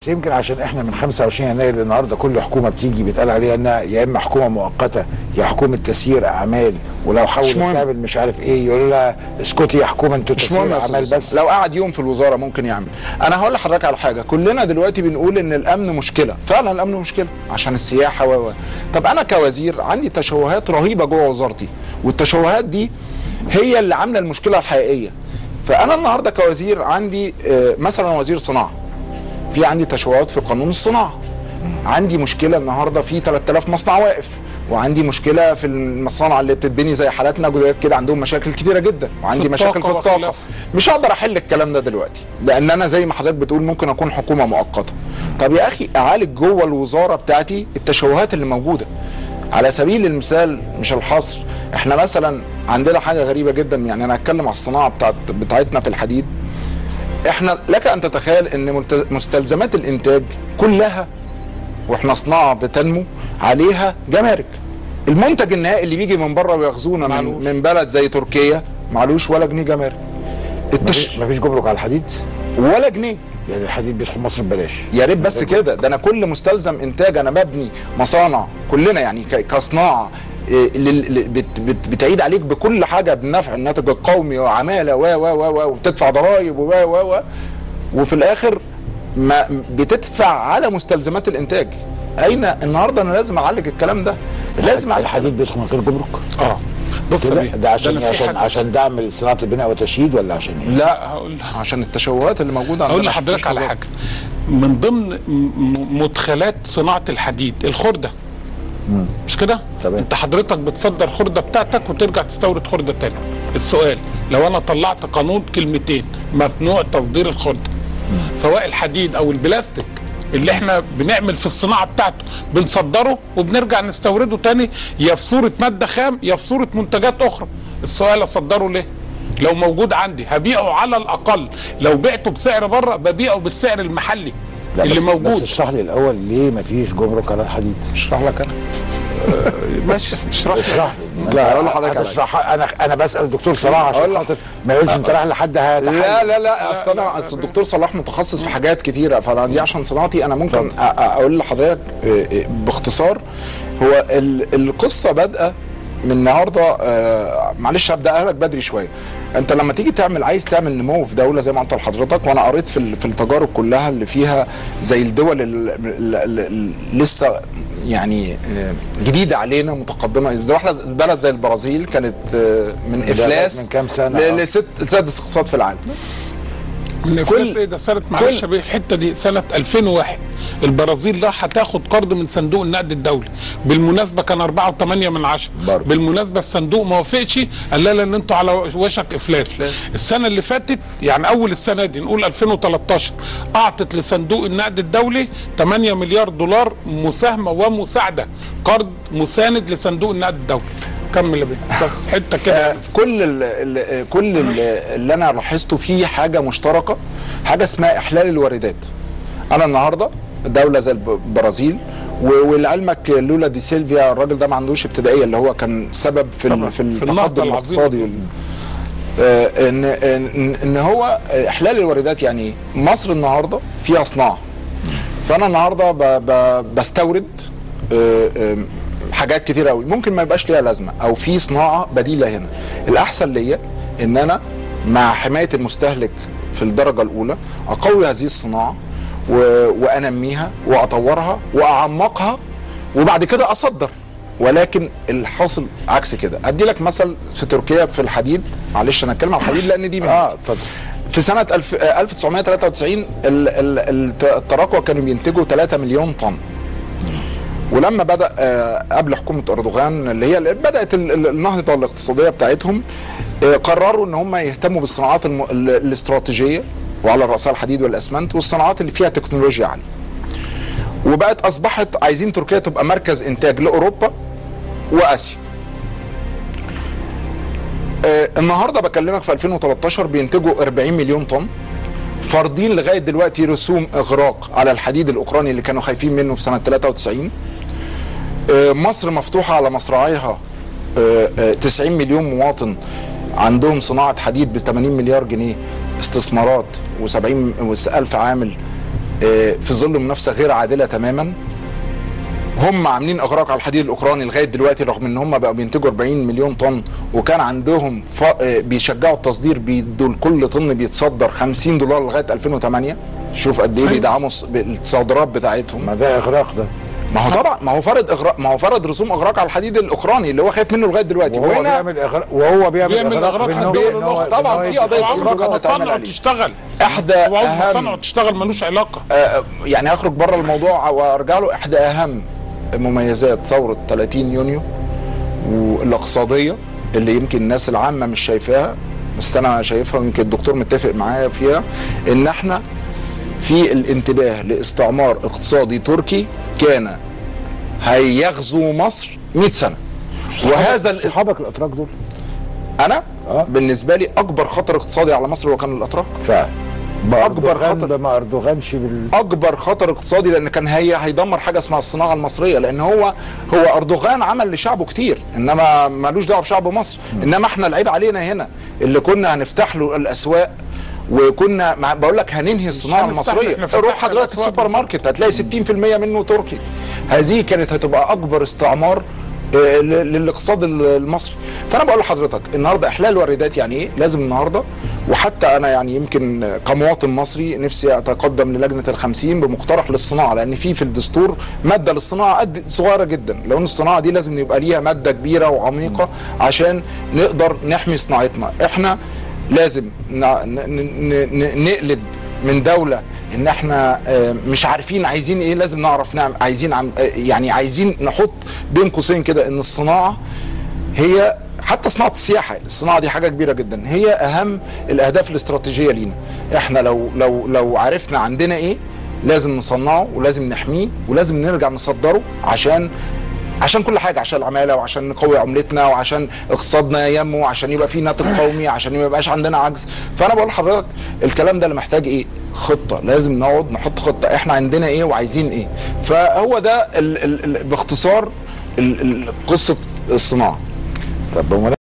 بس يمكن عشان احنا من 25 يناير النهارده كل حكومه بتيجي بيتقال عليها انها يا اما حكومه مؤقته يا حكومه تسيير اعمال ولو مش حاولت مهم. تعمل مش عارف ايه يقولوا لها اسكتي يا حكومه انتوا مش تسيير مهم يا اعمال أستاذ بس بس لو قعد يوم في الوزاره ممكن يعمل انا هقول لحضرتك على حاجه كلنا دلوقتي بنقول ان الامن مشكله فعلا الامن مشكله عشان السياحه و و. طب انا كوزير عندي تشوهات رهيبه جوه وزارتي والتشوهات دي هي اللي عامله المشكله الحقيقيه فانا النهارده كوزير عندي آه، مثلا وزير صناعه في عندي تشوهات في قانون الصناعه عندي مشكله النهارده في 3000 مصنع واقف وعندي مشكله في المصانع اللي بتتبني زي حالاتنا جديات كده عندهم مشاكل كتيره جدا وعندي في مشاكل في الطاقة الطاقه وخلافه. مش هقدر احل الكلام ده دلوقتي لان انا زي ما حضرتك بتقول ممكن اكون حكومه مؤقته طب يا اخي اعالج جوه الوزاره بتاعتي التشوهات اللي موجوده على سبيل المثال مش الحصر احنا مثلا عندنا حاجه غريبه جدا يعني انا هتكلم على الصناعه بتاعت بتاعتنا في الحديد احنا لك ان تتخيل ان ملتز- مستلزمات الانتاج كلها واحنا صناعه بتنمو عليها جمارك المنتج النهائي اللي بيجي من بره وياخذونا من, معلوش. من بلد زي تركيا معلوش ولا جنيه جمارك التش... مفيش مفيش جمرك على الحديد ولا جنيه يعني الحديد بيدخل مصر ببلاش يا ريت بس كده ده انا كل مستلزم انتاج انا ببني مصانع كلنا يعني ك- كصناعه إيه، لل- ل- بت- بت- بتعيد عليك بكل حاجه بالنفع الناتج القومي وعماله و و و و وبتدفع ضرائب و و و وفي الاخر ما بتدفع على مستلزمات الانتاج اين النهارده انا لازم اعالج الكلام ده لازم أعالج الحديد بيدخل من غير جمرك اه بص كده بيه، ده عشان أنا إيه؟ في عشان حاجة- عشان دعم صناعه البناء والتشييد ولا عشان ايه؟ لا هقول عشان التشوهات اللي موجوده اقول عندنا لحضرتك مفيش على وظائف. حاجه من ضمن م- م- مدخلات صناعه الحديد الخرده مش كده؟ تمام. انت حضرتك بتصدر خرده بتاعتك وترجع تستورد خرده تاني السؤال لو انا طلعت قانون كلمتين ممنوع تصدير الخرده سواء الحديد او البلاستيك اللي احنا بنعمل في الصناعه بتاعته بنصدره وبنرجع نستورده تاني يا في صوره ماده خام يا في صوره منتجات اخرى السؤال اصدره ليه لو موجود عندي هبيعه على الاقل لو بعته بسعر بره ببيعه بالسعر المحلي لا اللي بس موجود بس اشرح لي الاول ليه مفيش جمرك على الحديد؟ اشرح لك انا ماشي اشرح لي. اشرح لي لا، أقول لحضرتك على هتشرح انا انا بسال الدكتور صلاح عشان أقول لك. خاطر ما يقولش انت رايح لحد هتحل لا لا لا اصل انا اصل الدكتور صلاح متخصص في حاجات كتيره فانا دي عشان صناعتي انا ممكن أ- أ- اقول لحضرتك آه، آه، باختصار هو ال- القصه بادئه من النهارده آه، معلش هبداها لك بدري شويه انت لما تيجي تعمل عايز تعمل نمو في دوله زي ما قلت لحضرتك وانا قريت في ال- في التجارب كلها اللي فيها زي الدول اللي لسه يعني آه، جديده علينا متقدمه زي واحده بلد زي البرازيل كانت آه، من افلاس من كام سنة، ل- آه. لست سادس اقتصاد في العالم من افلاس ايه ده سنه معلش يا بيه الحته دي سنه 2001 البرازيل راح هتاخد قرض من صندوق النقد الدولي بالمناسبه كان 4.8 من عشرة برضه. بالمناسبه الصندوق ما وافقش قال لا لان انتوا على وشك افلاس السنه اللي فاتت يعني اول السنه دي نقول 2013 اعطت لصندوق النقد الدولي 8 مليار دولار مساهمه ومساعده قرض مساند لصندوق النقد الدولي كمل يا بيه طب حته كده آه، كل ال ال كل ال اللي انا لاحظته فيه حاجه مشتركه حاجه اسمها احلال الواردات انا النهارده دوله زي الب- البرازيل و- ولعلمك لولا دي سيلفيا الراجل ده ما عندوش ابتدائيه اللي هو كان سبب في طبعاً، ال- في في النهضة التقدم العظيمة الاقتصادي دي. وال- آه، ان ان ان هو احلال الواردات يعني إيه؟ مصر النهارده فيها صناعه فانا النهارده ب ب بستورد آه، آه، حاجات كتير قوي ممكن ما يبقاش ليها لازمه او في صناعه بديله هنا الاحسن ليا ان انا مع حمايه المستهلك في الدرجه الاولى اقوي هذه الصناعه و... وانميها واطورها واعمقها وبعد كده اصدر ولكن الحاصل عكس كده ادي لك مثل في تركيا في الحديد معلش انا اتكلم عن الحديد لان دي من اه اتفضل في سنة الف... آه، 1993 ال... ال... الت- التراكوة كانوا بينتجوا 3 مليون طن ولما بدأ آه، قبل حكومة أردوغان اللي هي اللي بدأت ال- ال- النهضة الاقتصادية بتاعتهم آه، قرروا ان هم يهتموا بالصناعات الم... ال- الاستراتيجية وعلى رأسها الحديد والأسمنت والصناعات اللي فيها تكنولوجيا عالية وبقت أصبحت عايزين تركيا تبقى مركز إنتاج لأوروبا وآسيا آه، النهارده بكلمك في 2013 بينتجوا 40 مليون طن فارضين لغايه دلوقتي رسوم اغراق على الحديد الاوكراني اللي كانوا خايفين منه في سنه 93 آه، مصر مفتوحه على مصراعيها آه، آه، 90 مليون مواطن عندهم صناعه حديد ب 80 مليار جنيه استثمارات و70 الف عامل آه، في ظل منافسه غير عادله تماما هم عاملين اغراق على الحديد الاوكراني لغايه دلوقتي رغم ان هم بقوا بينتجوا 40 مليون طن وكان عندهم ف... آه، بيشجعوا التصدير بيدوا لكل طن بيتصدر 50 دولار لغايه 2008 شوف قد ايه أيوة. بيدعموا الص- الصادرات بتاعتهم ما ده اغراق ده ما هو طبعا ما هو فرض اغراق ما هو فرض رسوم اغراق على الحديد الاوكراني اللي هو خايف منه لغايه دلوقتي وهو وهنا بيعمل اغراق وهو بيعمل, بيعمل اغراق اغراق في بإنه- الدول بإنه- الأخرى. طبعاً بإنه في قضية يدخل وعاوز إغراق له هتعمل تصنع عليه. وتشتغل احدى وعاوز تصنع اهم وتشتغل ملوش علاقه آه، يعني هخرج بره الموضوع وارجع له احدى اهم مميزات ثوره 30 يونيو والاقتصاديه اللي يمكن الناس العامه مش شايفاها بس انا شايفها ويمكن الدكتور متفق معايا فيها ان احنا في الانتباه لاستعمار اقتصادي تركي كان هيغزو مصر 100 سنه وهذا ال- صحابك الاتراك دول انا آه. بالنسبه لي اكبر خطر اقتصادي على مصر هو كان الاتراك فعلا أكبر خطر. ما اردوغانش بال اكبر خطر اقتصادي لان كان هي هيدمر حاجه اسمها الصناعه المصريه لان هو هو اردوغان عمل لشعبه كتير انما ملوش دعوه بشعب مصر انما احنا العيب علينا هنا اللي كنا هنفتح له الاسواق وكنا مع- بقول لك هننهي الصناعه هنفتح له، المصريه إحنا فتحنا روح حضرتك الأسواق السوبر بالظبط. ماركت هتلاقي 60% منه تركي هذه كانت هتبقى اكبر استعمار آه، ل- للاقتصاد ال- المصري فانا بقول لحضرتك النهارده احلال واردات يعني ايه لازم النهارده وحتى انا يعني يمكن كمواطن مصري نفسي اتقدم للجنه الخمسين بمقترح للصناعه لان في في الدستور ماده للصناعه قد صغيره جدا لو ان الصناعه دي لازم يبقى ليها ماده كبيره وعميقه عشان نقدر نحمي صناعتنا احنا لازم ن- ن- ن- ن- نقلب من دوله ان احنا آه، مش عارفين عايزين ايه لازم نعرف نعمل عايزين عم آه، يعني عايزين نحط بين قوسين كده ان الصناعه هي حتى صناعه السياحه الصناعه دي حاجه كبيره جدا هي اهم الاهداف الاستراتيجيه لينا احنا لو لو لو عرفنا عندنا ايه لازم نصنعه ولازم نحميه ولازم نرجع نصدره عشان عشان كل حاجه عشان العماله وعشان نقوي عملتنا وعشان اقتصادنا ينمو وعشان يبقى في ناتج قومي عشان ما يبقاش عندنا عجز فانا بقول لحضرتك الكلام ده اللي محتاج ايه خطه لازم نقعد نحط خطه احنا عندنا ايه وعايزين ايه فهو ده ال ال ال باختصار ال- ال- قصه الصناعه طب بمناسبة